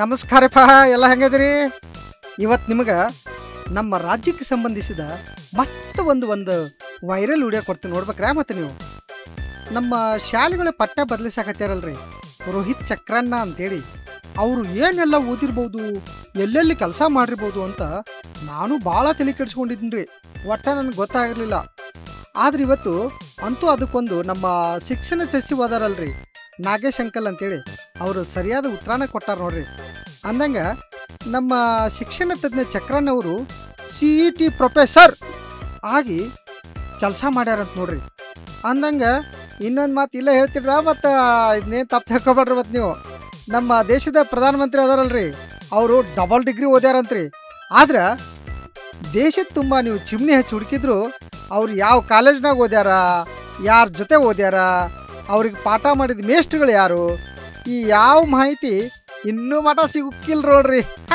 ನಮಸ್ಕಾರಪ್ಪ ಎಲ್ಲ ಹೆಂಗದಿರಿ ಇವತ್ತು ನಿಮಗೆ ನಮ್ಮ ರಾಜ್ಯಕ್ಕೆ ಸಂಬಂಧಿಸಿದ ಮತ್ತೆ ಒಂದು ಒಂದು ವೈರಲ್ ವಿಡಿಯೋ ಕೊಡ್ತೀನಿ ನೋಡ್ಬೇಕ್ರಾ ಮತ್ತೆ ನೀವು ನಮ್ಮ ಶಾಲೆಗಳ ಪಟ್ಟ ಬದಲಿಸಾಕತ್ಯಾರಲ್ರಿ ರೋಹಿತ್ ಚಕ್ರಣ್ಣ ಅಂತೇಳಿ ಅವರು ಏನೆಲ್ಲ ಓದಿರ್ಬೋದು ಎಲ್ಲೆಲ್ಲಿ ಕೆಲಸ ಮಾಡಿರ್ಬೋದು ಅಂತ ನಾನು ಭಾಳ ತಲೆ ಕೆಡಿಸ್ಕೊಂಡಿದ್ದೀನಿ ರೀ ಒಟ್ಟ ನನಗೆ ಗೊತ್ತಾಗಿರಲಿಲ್ಲ ಆದ್ರೆ ಇವತ್ತು ಅಂತೂ ಅದಕ್ಕೊಂದು ನಮ್ಮ ಶಿಕ್ಷಣ ಸಚಿವದಾರಲ್ರಿ ನಾಗೇಶ್ ಅಂಕಲ್ ಅಂತೇಳಿ ಅವರು ಸರಿಯಾದ ಉತ್ತರನ ಕೊಟ್ಟಾರ ನೋಡ್ರಿ ಅಂದಂಗ ನಮ್ಮ ಶಿಕ್ಷಣ ತಜ್ಞ ಚಕ್ರಣ್ಣವರು ಸಿ ಇ ಟಿ ಪ್ರೊಫೆಸರ್ ಆಗಿ ಕೆಲಸ ಮಾಡ್ಯಾರಂತ ನೋಡ್ರಿ ಅಂದಂಗ ಇನ್ನೊಂದು ಮಾತು ಇಲ್ಲ ಹೇಳ್ತಿದ್ರ ಮತ್ತು ಇದನ್ನೇನು ತಪ್ಪು ತಿಳ್ಕೊಬೇಡ್ರಿ ಮತ್ತು ನೀವು ನಮ್ಮ ದೇಶದ ಪ್ರಧಾನಮಂತ್ರಿ ಅದಾರಲ್ರಿ ಅವರು ಡಬಲ್ ಡಿಗ್ರಿ ಓದ್ಯಾರಂತ್ರಿ ಆದ್ರೆ ದೇಶದ ತುಂಬ ನೀವು ಚಿಮ್ನಿ ಹಚ್ಚಿ ಹುಡುಕಿದ್ರು ಅವ್ರು ಯಾವ ಕಾಲೇಜ್ನಾಗ ಓದ್ಯಾರ ಯಾರ ಜೊತೆ ಓದ್ಯಾರ ಅವ್ರಿಗೆ ಪಾಠ ಮಾಡಿದ ಮೇಷ್ಟ್ರುಗಳು ಯಾರು ಈ ಯಾವ ಮಾಹಿತಿ ಇನ್ನೂ ಮಠ ಸಿಗುಕ್ಕಿಲ್ಲ ನೋಡ್ರಿ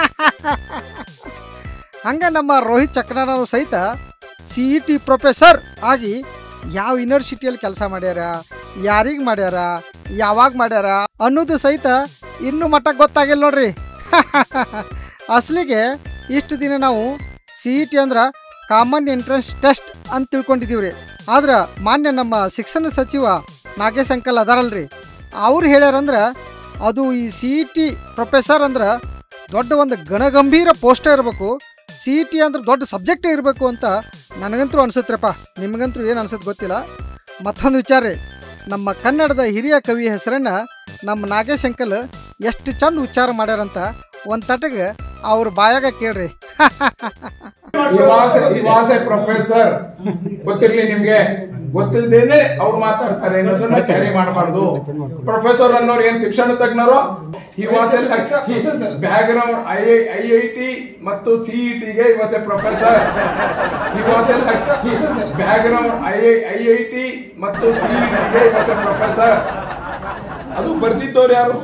ಹಂಗ ನಮ್ಮ ರೋಹಿತ್ ಚಕ್ರನವರು ಸಹಿತ ಸಿ ಇ ಟಿ ಪ್ರೊಫೆಸರ್ ಆಗಿ ಯಾವ ಯೂನಿವರ್ಸಿಟಿಯಲ್ಲಿ ಕೆಲಸ ಮಾಡ್ಯಾರ ಯಾರಿಗೆ ಮಾಡ್ಯಾರ ಯಾವಾಗ ಮಾಡ್ಯಾರ ಅನ್ನೋದು ಸಹಿತ ಇನ್ನೂ ಮಟ್ಟ ಗೊತ್ತಾಗಿಲ್ಲ ನೋಡ್ರಿ ಅಸಲಿಗೆ ಇಷ್ಟು ದಿನ ನಾವು ಸಿ ಇ ಟಿ ಅಂದ್ರೆ ಕಾಮನ್ ಎಂಟ್ರೆನ್ಸ್ ಟೆಸ್ಟ್ ಅಂತ ತಿಳ್ಕೊಂಡಿದ್ದೀವ್ರಿ ಆದ್ರೆ ಮಾನ್ಯ ನಮ್ಮ ಶಿಕ್ಷಣ ಸಚಿವ ನಾಗೇಶ್ ಅಂಕಲ್ ಅದಾರಲ್ರಿ ಅವ್ರು ಹೇಳ್ಯಾರಂದ್ರೆ ಅದು ಈ ಸಿ ಇ ಟಿ ಪ್ರೊಫೆಸರ್ ಅಂದ್ರೆ ದೊಡ್ಡ ಒಂದು ಗಣಗಂಭೀರ ಪೋಸ್ಟ್ ಇರಬೇಕು ಸಿ ಇ ಟಿ ಅಂದ್ರೆ ದೊಡ್ಡ ಸಬ್ಜೆಕ್ಟ್ ಇರಬೇಕು ಅಂತ ನನಗಂತೂ ಅನ್ಸುತ್ತ್ರಪ್ಪ ನಿಮಗಂತೂ ಏನು ಅನ್ಸುತ್ತೆ ಗೊತ್ತಿಲ್ಲ ಮತ್ತೊಂದು ವಿಚಾರ ರೀ ನಮ್ಮ ಕನ್ನಡದ ಹಿರಿಯ ಕವಿ ಹೆಸರನ್ನ ನಮ್ಮ ನಾಗೇಶ್ ಅಂಕಲ್ ಎಷ್ಟು ಚಂದ ಉಚ್ಚಾರ ಮಾಡ್ಯಾರಂತ ಒಂದು ತಟಗೆ ಅವ್ರ ಬಾಯಾಗ ಕೇಳ್ರಿ ಇವಾಸ ಪ್ರೊಫೆಸರ್ ಗೊತ್ತಿರ್ಲಿ ನಿಮ್ಗೆ ಗೊತ್ತಿಲ್ದೇನೆ ಅವ್ರು ಮಾತಾಡ್ತಾರೆ ಅನ್ನೋದನ್ನ ಕ್ಯಾರಿ ಮಾಡಬಾರ್ದು ಪ್ರೊಫೆಸರ್ ಅನ್ನೋರು ಏನ್ ಶಿಕ್ಷಣ ತಜ್ಞರು ಇವಾಸ background I I I T ಮತ್ತು ಸಿಇಟಿ ಗೆ ಇವಾಸ ಪ್ರೊಫೆಸರ್ ಇವಾಸ background I I I T ಮತ್ತು ಸಿಇಟಿ ಗೆ ಇವಾಸ ಪ್ರೊಫೆಸರ್ ಅದು ಬರ್ದಿದ್ದವ್ರು ಯಾರು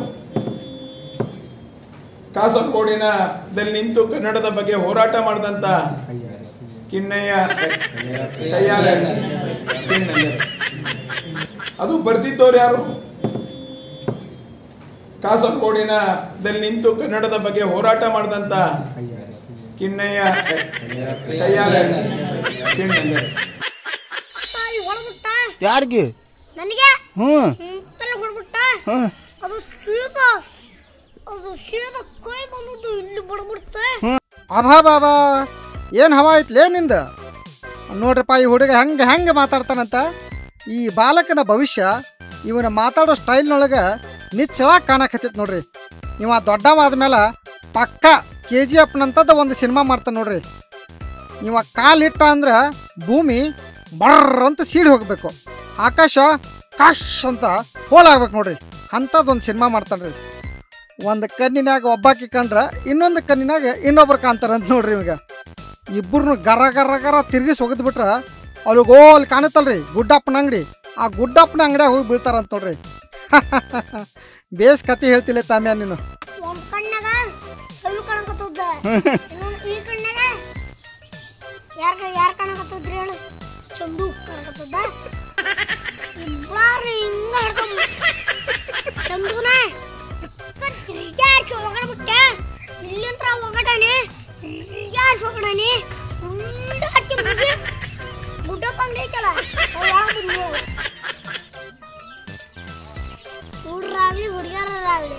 ಕಾಸರಗೋಡಿನದಲ್ಲಿ ನಿಂತು ಕನ್ನಡದ ಬಗ್ಗೆ ಹೋರಾಟ ಮಾಡಿದಂತ ಕಿಣ್ಣಯ್ಯ ಕೈಯಾಲ ಕಿಣ್ಣಯ್ಯ. ಅದು ಬರ್ದಿದ್ದವ್ರು ಯಾರು ಕಾಸರಗೋಡಿನದಲ್ಲಿ ನಿಂತು ಕನ್ನಡದ ಬಗ್ಗೆ ಹೋರಾಟ ಮಾಡಿದಂತ ಕಿಣ್ಣಯ್ಯ ಕೈಯಾಲ ಕಿಣ್ಣಯ್ಯ. ತಾಯಿ ಹೊಡೆದ್ಬಿಟ್ಟ ಯಾರಿಗೆ ನನಗೆ ಹ್ಞೂ ಹಿಂತೆಲ್ಲ ಹೊಡೆದ್ಬಿಟ್ಟ ಹ್ಮ್. ಅದು ಸೀದಾ ಅದು ಸೀದಾ ಕೈ ಬಂದದ್ದು ಇಲ್ಲಿ ಬಡಬಿಡ್ತೆ ಅಭಾ ಬಾಬಾ ಏನು ಹವಾ ಐತ್ಲೇ ನಿಂದ ನೋಡ್ರಪ್ಪ ಈ ಹುಡುಗ ಹೆಂಗೆ ಹೆಂಗೆ ಮಾತಾಡ್ತಾನಂತ ಈ ಬಾಲಕನ ಭವಿಷ್ಯ ಇವನ ಮಾತಾಡೋ ಸ್ಟೈಲ್ನೊಳಗೆ ನಿಚ್ಚಳಾಗಿ ಕಾಣಕತ್ತೈತೆ ನೋಡ್ರಿ ಇವ ದೊಡ್ಡವ ಆದ್ಮೇಲೆ ಪಕ್ಕ ಕೆ ಜಿ ಎಫ್ನಂಥದ್ದು ಒಂದು ಸಿನಿಮಾ ಮಾಡ್ತಾನೆ ನೋಡ್ರಿ ಇವ ಕಾಲಿಟ್ಟ ಅಂದ್ರೆ ಭೂಮಿ ಬರ್ರ ಅಂತ ಸೀಡಿ ಹೋಗ್ಬೇಕು ಆಕಾಶ ಕಾಶ್ ಅಂತ ಹೋಲಾಗ್ಬೇಕು ನೋಡ್ರಿ ಅಂಥದ್ದೊಂದು ಸಿನಿಮಾ ಮಾಡ್ತಾನೆ ರೀ ಒಂದು ಕಣ್ಣಿನಾಗ ಒಬ್ಬಾಕಿ ಕಂಡ್ರ ಇನ್ನೊಂದು ಕಣ್ಣಿನಾಗ ಇನ್ನೊಬ್ರು ಕಾಣ್ತಾರಂತ ನೋಡ್ರಿ ಇವಾಗ ಇಬ್ಬರನ್ನು ಗರ ಗರ ಗರ ತಿರುಗಿಸಿ ಒಗದ್ ಬಿಟ್ರ ಅಲ್ಲಿ ಗೋಲ್ ಕಾಣುತ್ತಲ್ರಿ ಗುಡ್ಡಪ್ಪನ ಅಂಗಡಿ ಆ ಗುಡ್ಡಪ್ಪನ ಅಂಗಡಿಯಾಗ ಹೋಗಿ ಬೀಳ್ತಾರಂತ ನೋಡ್ರಿ ಬೇಸ್ ಕತೆ ಹೇಳ್ತಿಲ್ಲ ತಾಮ್ಯ ನೀನು ಒಂದ್ ಕಣ್ಣಾಗ ಸವಿ ಕಾಣಕತ್ತದ ಇನ್ನೊಂದ್ ಈ ಕಣ್ಣಾಗ ಯಾರ ಯಾರ್ ಕಾಣಕತ್ತದ್ರಿ ಹೇಳು ಚಂದು ಕಾಣಕತ್ತದ ಇಬ್ಬಾರು ಹಿಂಗ ಹಿಡ್ಕೊಂಡ್ ಚಂದುನ ತಿರ್ಗ್ಯಾಡ್ಸಿ ಒಗಡ ಬಿಟ್ಟೆ ಇಲ್ಲಿಂತ್ರ ಒಗಡಾನೆ ತಿರ್ಗ್ಯಾಡ್ಸಿ ಒಗಡಾನೆ ಉಂಡ ಹಚ್ಚಿ ಮುಗಿ ಗುಡ್ಡಪ್ಪ ಅಂಗಡಿ ಐತಲ್ಲ ಒಳಗೆ ಬಂದು ಹುಡ್ರಾಗ್ಲಿ ಹುಡುಗಿಯರಾಗ್ಲಿ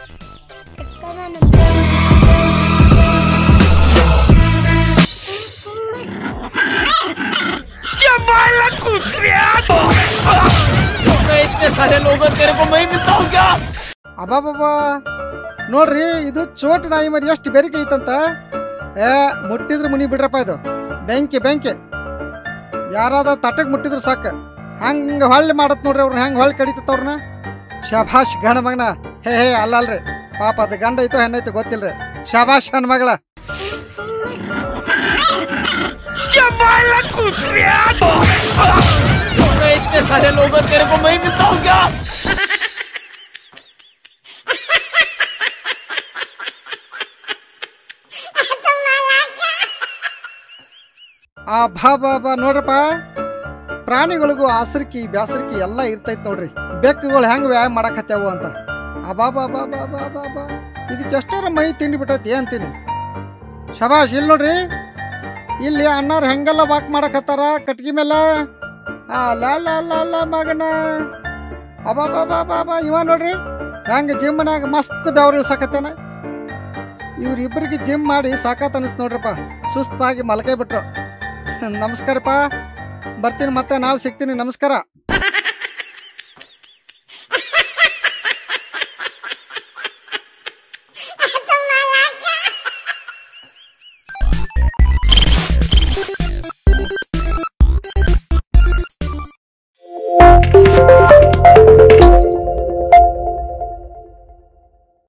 इतने सारे लोग हैं, तेरे को मैं ही मिलता हूँ क्या ಅಬಾಬಾಬಾ ನೋಡ್ರಿ ಇದು ಚೋಟ್ ನಾಯಿ ಮರಿ ಎಷ್ಟು ಬೆರಿಕೆ ಐತಂತ ಏ ಮುಟ್ಟಿದ್ರೆ ಮುನಿ ಬಿಡ್ರಪ್ಪ ಇದು ಬೆಂಕಿ ಬೆಂಕಿ ಯಾರಾದ್ರೂ ತಟಕ್ ಮುಟ್ಟಿದ್ರು ಸಾಕು ಹಂಗೆ ಹೊಳ್ಳಿ ಮಾಡತ್ ನೋಡ್ರಿ ಅವ್ರನ್ನ ಹೆಂಗೆ ಹೊಳ್ಳಿ ಕಡಿತತ್ ಅವ್ರನ್ನ ಶಭಾಷ್ ಗಂಡ ಮಗನ ಹೇ ಹೇ ಅಲ್ಲ ಅಲ್ರಿ ಪಾಪ ಅದು ಗಂಡ ಐತೋ ಹೆಣ್ಣೈತೋ ಗೊತ್ತಿಲ್ರಿ ಶಭಾಷ್ ಗಂಡ ಮಗಳ इतने सारे लोग हैं, तेरे को मैं ही मिलता हूँ क्या ಆ ಬಾ ಬಾ ಬಾ ನೋಡ್ರಪ್ಪ ಪ್ರಾಣಿಗಳಿಗೂ ಆಸರಿಕಿ ಬ್ಯಾಸರಿಕಿ ಎಲ್ಲ ಇರ್ತೈತ್ ನೋಡ್ರಿ ಬೆಕ್ಕುಗಳು ಹೆಂಗ್ ವ್ಯಾಯಾಮ ಮಾಡಕತ್ಯಾವು ಅಂತ ಅಬಾ ಬಾ ಬಾ ಬಾ ಬಾ ಬಾ ಬಾ ಇದಕ್ಕೆ ಎಷ್ಟಾರ ಮೈ ತಿಂಡಿ ಬಿಟ್ಟೈತಿ ಅಂತೀನಿ ಶಬಾಷ್ ಇಲ್ಲಿ ನೋಡ್ರಿ ಇಲ್ಲಿ ಅಣ್ಣಾರು ಹೆಂಗೆಲ್ಲ ವಾಕ್ ಮಾಡಕತ್ತಾರ ಕಟ್ಗಿ ಮೇಲೆ ಆ ಲಾ ಲಾ ಲಾ ಲಾ ಮಗನ ಅಬಾ ಬಾ ಬಾ ಬಾ ಬಾ ಇವ ನೋಡ್ರಿ ಹೆಂಗೆ ಜಿಮ್ನಾಗ ಮಸ್ತ್ ಬೆವ್ರು ಇಳ್ಸಾಕತ್ತಾನ ಇವ್ರಿಬ್ಬರಿಗೆ ಜಿಮ್ ಮಾಡಿ ಸಾಕಾತ್ ಅನಿಸ್ ನೋಡ್ರಪ್ಪ ಸುಸ್ತಾಗಿ ಮಲ್ಕೈ ಬಿಟ್ರು ನಮಸ್ಕಾರಪ್ಪ ಬರ್ತೀನಿ ಮತ್ತೆ ನಾಳೆ ಸಿಗ್ತೀನಿ ನಮಸ್ಕಾರ